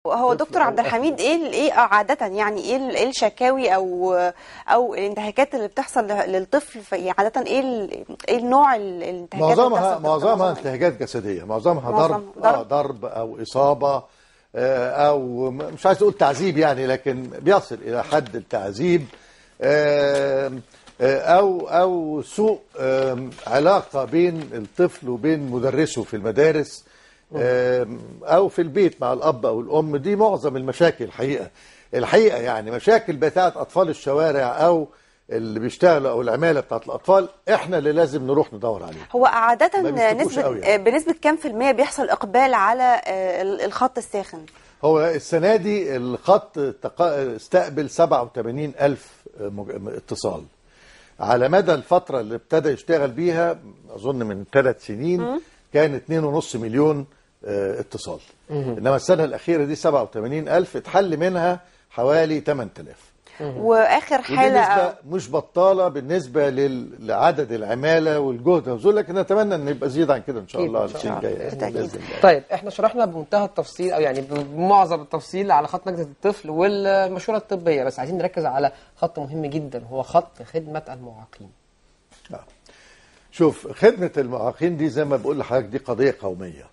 هو طفل دكتور أو عبد الحميد ايه ال- ايه عاده يعني ايه ال- ايه الشكاوي او او الانتهاكات اللي بتحصل ل- للطفل في يعني عاده ايه ال- ايه النوع ال- الانتهاكات اللي معظمها بتحصل في معظمها معظمها إيه؟ انتهاكات جسديه معظمها معظمها ضرب ضرب. آه ضرب او اصابه آه، او م- مش عايز اقول تعذيب يعني لكن بيصل الى حد التعذيب آم، آه، او او سوء آم، علاقه بين الطفل وبين مدرسه في المدارس آم، او في البيت مع الاب او الام دي معظم المشاكل الحقيقه الحقيقه يعني مشاكل بتاعت اطفال الشوارع او اللي بيشتغلوا او العماله بتاعت الاطفال احنا اللي لازم نروح ندور عليها هو عاده ما بيشتكوش نسبه قوي يعني. بنسبه كام في الميه بيحصل اقبال على آه، ال- الخط الساخن هو السنة دي الخط تقا- استقبل 87 ألف مج- اتصال على مدى الفترة اللي ابتدى يشتغل بيها أظن من ثلاث سنين كان 2.5 مليون آه، اتصال إنما السنة الأخيرة دي 87 ألف اتحل منها حوالي 8000 واخر ودي حاله نسبة مش بطالة بالنسبة لل- لعدد العمالة والجهد والبذول لكن نتمنى أن يبقى زيادة عن كده إن شاء أكيد الله إن شاء السنة الله. الجاية بالتأكيد. بإذن الله طيب احنا شرحنا بمنتهى التفصيل او يعني بمعظم التفصيل على خط نجدة الطفل والمشورة الطبية بس عايزين نركز على خط مهم جدا هو خط خدمة المعاقين آه. شوف خدمة المعاقين دي زي ما بقول لحضرتك دي قضية قومية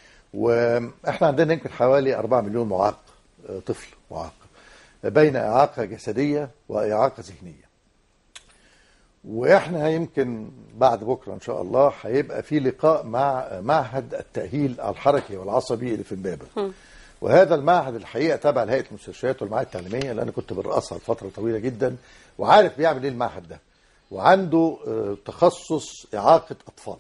واحنا عندنا يمكن حوالي 4 مليون معاق آه، طفل معاق بين إعاقة جسدية وإعاقة ذهنية واحنا يمكن بعد بكرة إن شاء الله هيبقى في لقاء مع معهد التأهيل الحركي والعصبي اللي في إمبابة وهذا المعهد الحقيقة تابع لهيئة المستشفيات والمعاهد التعليمية اللي أنا كنت برأسها لفترة طويلة جدا وعارف بيعمل إيه المعهد ده وعنده آه، تخصص إعاقة أطفال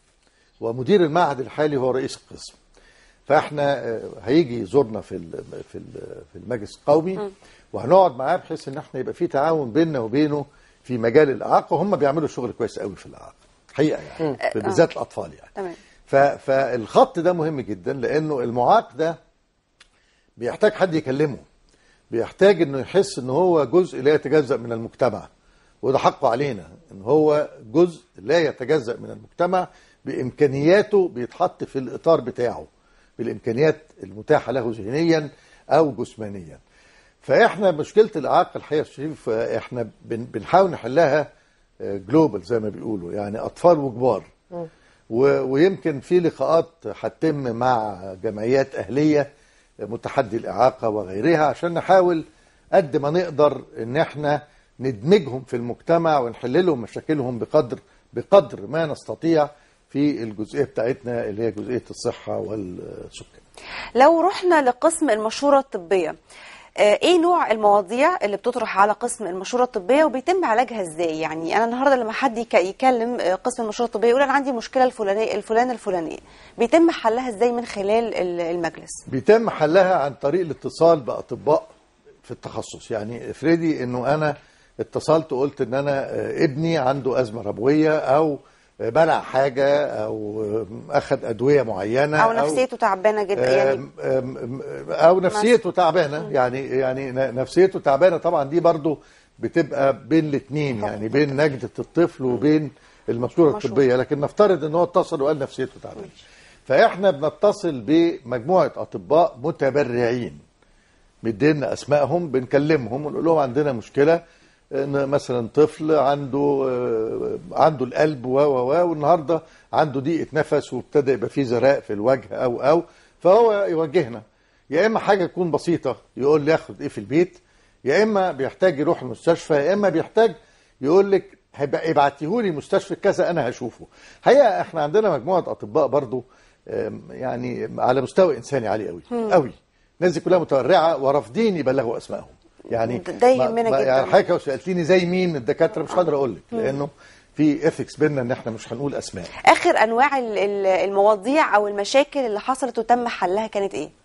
ومدير المعهد الحالي هو رئيس القسم فاحنا آه، هيجي يزورنا في ال- في ال- في المجلس القومي وهنقعد معاه بحيث ان احنا يبقى في تعاون بيننا وبينه في مجال الاعاقه وهم بيعملوا شغل كويس قوي في الاعاقه حقيقه يعني بالذات الاطفال يعني تمام ف- فالخط ده مهم جدا لانه المعاق ده بيحتاج حد يكلمه بيحتاج انه يحس ان هو جزء لا يتجزأ من المجتمع وده حقه علينا ان هو جزء لا يتجزأ من المجتمع بامكانياته بيتحط في الاطار بتاعه بالامكانيات المتاحه له ذهنيا او جسمانيا فاحنا مشكله الاعاقه الحقيقه يا شريف آه، احنا بن- بنحاول نحلها جلوبال زي ما بيقولوا يعني اطفال وكبار و- ويمكن في لقاءات هتتم مع جمعيات اهليه متحدي الاعاقه وغيرها عشان نحاول قد ما نقدر ان احنا ندمجهم في المجتمع ونحل لهم مشاكلهم بقدر بقدر ما نستطيع في الجزئيه بتاعتنا اللي هي جزئيه الصحه والسكان. لو رحنا لقسم المشورة الطبية آه، ايه نوع المواضيع اللي بتطرح على قسم المشورة الطبية وبيتم علاجها ازاي يعني انا النهارده لما حد يك- يكلم آه، قسم المشورة الطبية يقول انا عندي مشكلة الفلانية الفلان الفلانية بيتم حلها ازاي من خلال ال- المجلس بيتم حلها عن طريق الاتصال باطباء في التخصص يعني افرضي انه انا اتصلت وقلت ان انا آه، ابني عنده ازمه ربويه او آه، بلع حاجه او آه، اخذ ادويه معينه او نفسيته تعبانة جدا يعني آم، آم، آم، او نفسيته تعبانه يعني يعني ن- نفسيته تعبانه طبعا دي برضو بتبقى بين الاثنين يعني بين نجده الطفل وبين المشوره المشورة. الطبيه لكن نفترض ان هو اتصل وقال نفسيته تعبانه فاحنا بنتصل بمجموعه اطباء متبرعين مدينا اسمائهم بنكلمهم ونقول لهم عندنا مشكله ان مثلا طفل عنده آه، عنده القلب و و و والنهارده عنده ضيقه نفس وابتدى يبقى فيه زراء في الوجه او او فهو يوجهنا يا اما حاجه تكون بسيطه يقول لي ياخد ايه في البيت يا اما بيحتاج يروح المستشفى يا اما بيحتاج يقول لك هيبقى ابعتيهولي مستشفى كذا انا هشوفه حقيقه احنا عندنا مجموعه اطباء برضو آم، يعني على مستوى انساني عالي قوي قوي الناس دي كلها متورعه ورافضين يبلغوا اسمائهم يعني ده- ده ما- يهمنا ما- جدا. يعني حضرتك لو سالتيني زي مين من الدكاتره مش هقدر اقول لك لانه في اثكس بيننا ان احنا مش هنقول اسماء اخر انواع ال- ال- المواضيع او المشاكل اللي حصلت وتم حلها كانت ايه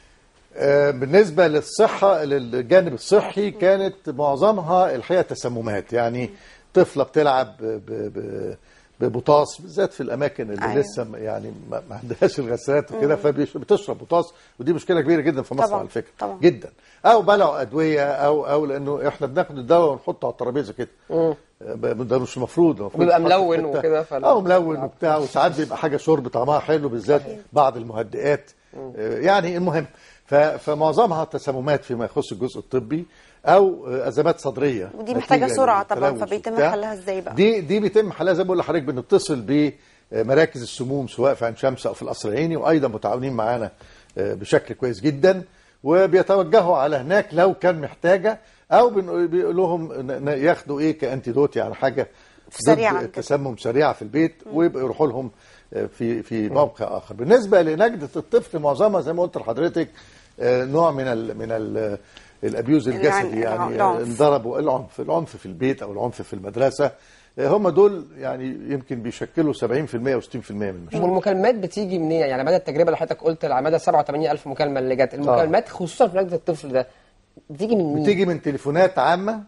آه، بالنسبة للصحة للجانب الصحي كانت معظمها الحقيقة تسممات يعني طفلة بتلعب ب- ب- ببطاس بالذات في الأماكن اللي أيوة. لسه م- يعني ما ما عندهاش الغسالات وكده فبتشرب بطاس ودي مشكلة كبيرة جدا في مصر طبعاً، على فكرة طبعاً. جدا أو بلعوا أدوية أو أو لأنه إحنا بناخد الدواء ونحطه على الترابيزة كده آه، ب- ده مش المفروض المفروض بيبقى يتحط في ملون حتة- وكده فال- اه ملون وبتاع وساعات بيبقى حاجه شرب طعمها حلو بالذات بعض المهدئات آه، يعني المهم ف- فمعظمها تسممات فيما يخص الجزء الطبي او آه، ازمات صدريه ودي محتاجة نتيجة سرعة طبعاً، للتلوث فبيتم وبتاع. حلها إزاي بقى؟ دي دي بيتم حلها زي ما بقول لحضرتك بنتصل بمراكز السموم سواء في عين شمس او في القصر العيني وايضا متعاونين معانا آه، بشكل كويس جدا وبيتوجهوا على هناك لو كان محتاجه او بنقول بيقول لهم ن- ن- ياخدوا ايه كانتيدوت يعني حاجه سريعاً ضد كده. التسمم سريعه في البيت ويبقى يروحوا لهم آه، في في موقع اخر بالنسبه لنجده الطفل معظمها زي ما قلت لحضرتك آه، نوع من ال من ال الابيوز الجسدي يعني العنف. انضربوا العنف العنف في البيت او العنف في المدرسه آه، هم دول يعني يمكن بيشكلوا 70% و 60% من المشاكل والمكالمات بتيجي منين يعني مدى التجربه اللي حضرتك قلت على مدى 87000 مكالمه اللي جت المكالمات خصوصا في نجده الطفل ده بتيجي من مين؟ بتيجي من تليفونات عامه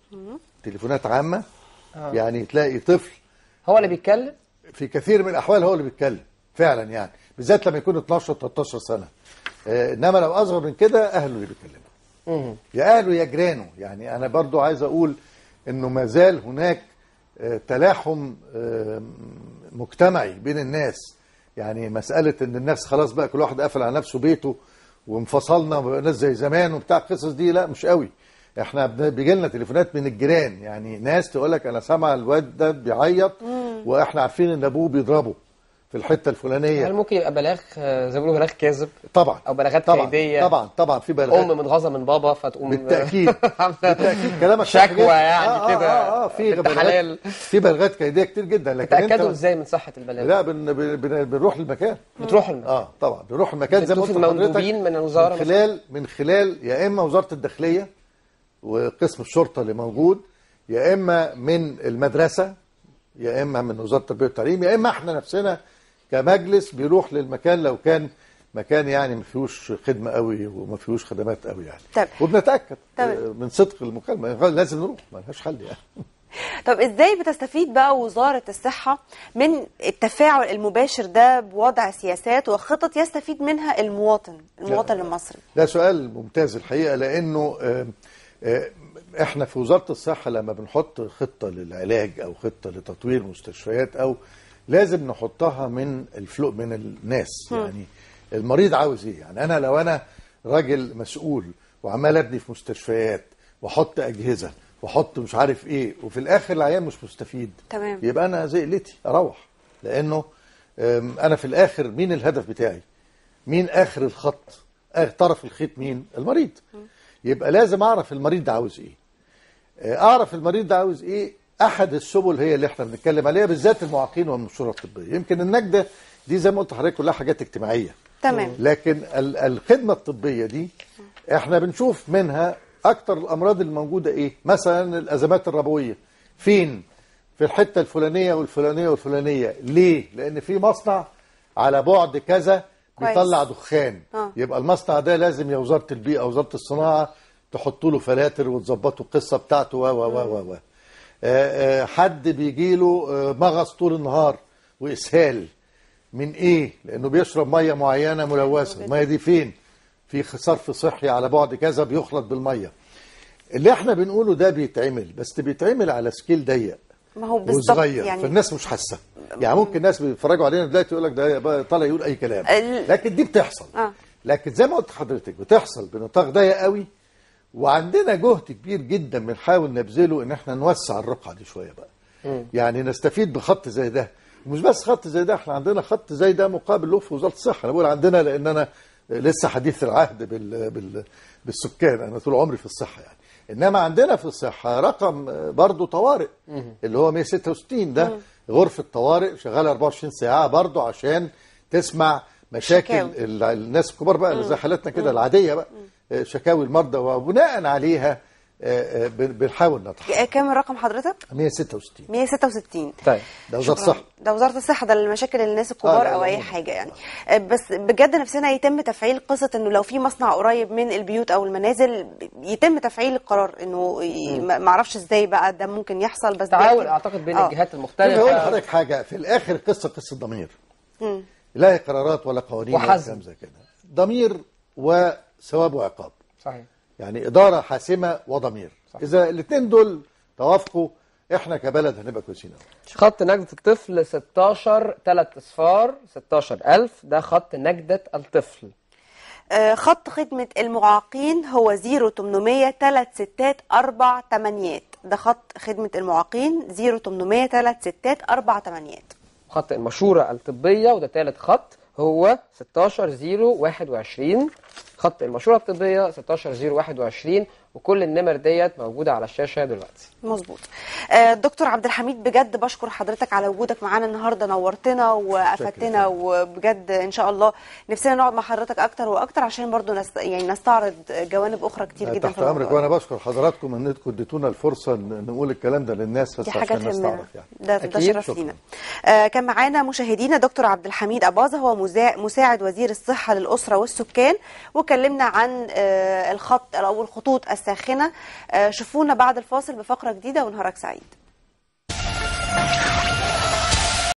تليفونات عامه يعني تلاقي طفل هو اللي بيتكلم في كثير من الاحوال هو اللي بيتكلم فعلا يعني بالذات لما يكون 12 13 سنه آه، انما لو اصغر من كده اهله اللي بيكلموا يا اهله يا جيرانه يعني انا برضو عايز اقول انه ما زال هناك آه، تلاحم آه، مجتمعي بين الناس يعني مساله ان الناس خلاص بقى كل واحد قافل على نفسه بيته وانفصلنا وبقى ناس زي زمان وبتاع القصص دي لا مش قوي احنا بيجي لنا تليفونات من الجيران يعني ناس تقول لك انا سامع الواد ده بيعيط واحنا عارفين ان ابوه بيضربه في الحته الفلانيه هل ممكن يبقى بلاغ آه، زي ما بيقولوا بلاغ كاذب طبعا او بلاغات طبعا كيديه طبعا طبعا في بلاغات ام متغاظه من بابا فتقوم بالتاكيد عاملة بالتاكيد كلامك صح شكوى جداً. يعني آه كده اه اه في بنت بلاغات حلال. في بلاغات كيديه كتير جدا لكن تاكدوا انت ازاي من صحه البلاغ لا بن بن بن بنروح المكان بتروحوا المكان اه طبعا بنروح المكان زي ما قلت بتشوفوا لحضرتك المندوبين من الوزارة من خلال من خلال يا اما وزاره الداخليه وقسم الشرطه اللي موجود يا اما من المدرسه يا اما من وزاره التربيه والتعليم يا اما احنا نفسنا كمجلس بيروح للمكان لو كان مكان يعني ما فيهوش خدمه قوي وما فيهوش خدمات قوي يعني طيب. وبنتاكد تمام. آه، من صدق المكالمه لازم نروح ما لهاش حل يعني طب ازاي بتستفيد بقى وزارة الصحة من التفاعل المباشر ده بوضع سياسات وخطط يستفيد منها المواطن المواطن المصري ده سؤال ممتاز الحقيقه لانه آه، آه، احنا في وزاره الصحه لما بنحط خطه للعلاج او خطه لتطوير مستشفيات او لازم نحطها من الفلو من الناس يعني المريض عاوز ايه يعني انا لو انا راجل مسؤول وعمال ابني في مستشفيات واحط اجهزه واحط مش عارف ايه وفي الاخر العيان مش مستفيد تمام. يبقى انا زي قلتي اروح لانه آم، انا في الاخر مين الهدف بتاعي مين اخر الخط آخر طرف الخيط مين المريض يبقى لازم اعرف المريض ده عاوز ايه آه، اعرف المريض ده عاوز ايه احد السبل هي اللي احنا بنتكلم عليها بالذات المعاقين والمنشوره الطبيه يمكن النجده دي زي ما قلت لحضرتك كلها حاجات اجتماعيه تمام لكن ال- الخدمه الطبيه دي احنا بنشوف منها اكتر الامراض الموجوده ايه مثلا الازمات الربويه فين في الحته الفلانيه والفلانيه والفلانيه ليه لان في مصنع على بعد كذا كويس. بيطلع دخان آه. يبقى المصنع ده لازم يا وزاره البيئه او وزاره الصناعه تحطوا له فلاتر وتظبطوا القصه بتاعته و و و و و آه، آه، حد بيجي له آه، مغص طول النهار واسهال من ايه لانه بيشرب ميه معينه ملوثه الميه دي فين في صرف صحي على بعد كذا بيخلط بالميه اللي احنا بنقوله ده بيتعمل بس بيتعمل على سكيل ضيق ما هو بالظبط وصغير يعني فالناس مش حاسه يعني ممكن ناس بيتفرجوا علينا دلوقتي يقول لك ده بقى طالع يقول اي كلام ال- لكن دي بتحصل آه. لكن زي ما قلت لحضرتك بتحصل بنطاق ضيق قوي وعندنا جهد كبير جدا بنحاول نبذله ان احنا نوسع الرقعه دي شويه بقى يعني نستفيد بخط زي ده ومش بس خط زي ده احنا عندنا خط زي ده مقابل له في وزاره الصحه انا بقول عندنا لان انا لسه حديث العهد بال بال بالسكان انا طول عمري في الصحه يعني انما عندنا في الصحه رقم آه، برضه طوارئ اللي هو 166 ده غرفه طوارئ شغاله 24 ساعه برضه عشان تسمع مشاكل شكاوي. ال- الناس الكبار بقى اللي زي حالتنا كده العاديه بقى آه، شكاوي المرضى وبناء عليها آه، آه، بن- بنحاول نتحرك آه، كام رقم حضرتك 166 166 طيب ده وزاره شكراً. الصحه ده وزاره الصحه ده المشاكل الناس الكبار آه، لا، او لا، اي عموماً. حاجه يعني آه، بس بجد نفسنا يتم تفعيل قصه انه لو في مصنع قريب من البيوت او المنازل يتم تفعيل القرار انه ي- ما ما اعرفش ازاي بقى ده ممكن يحصل بس ده تعاون أكيد- اعتقد بين آه. الجهات شوف هقول المختلفه لحضرتك حاجه في الاخر قصه قصه ضمير لا هي قرارات ولا قوانين ولا وحزم. كلام زي كده ضمير وثواب وعقاب صحيح يعني اداره حاسمه وضمير صح. اذا الاثنين دول توافقوا احنا كبلد هنبقى كويسين قوي خط نجدة الطفل 16 3 اصفار 16000 ده خط نجدة الطفل آه، خط خدمة المعاقين هو 0800 3 ستات 4 تمانيات ده خط خدمة المعاقين 0800 3 ستات 4 تمانيات خط المشورة الطبية وده ثالث خط هو 16021 خط المشورة الطبية 16021 وكل النمر ديت موجودة على الشاشة دلوقتي مظبوط آه، دكتور عبد الحميد بجد بشكر حضرتك على وجودك معانا النهارده نورتنا وافدتنا وبجد ان شاء الله نفسنا نقعد مع حضرتك اكتر واكتر عشان برضو نست... يعني نستعرض جوانب اخرى كتير جدا تحت امرك وانا بشكر حضراتكم انكم اديتونا الفرصه إن نقول الكلام ده للناس بس دي حاجه عشان تهمنا نستعرف يعني ده, ده أكيد. شرف شكراً. لينا آه كان معانا مشاهدينا دكتور عبد الحميد اباظه هو مسا- مساعد وزير الصحه للاسره والسكان وكلمنا عن آه الخط او الخطوط الساخنه آه شوفونا بعد الفاصل بفقره جديده ونهارك سعيد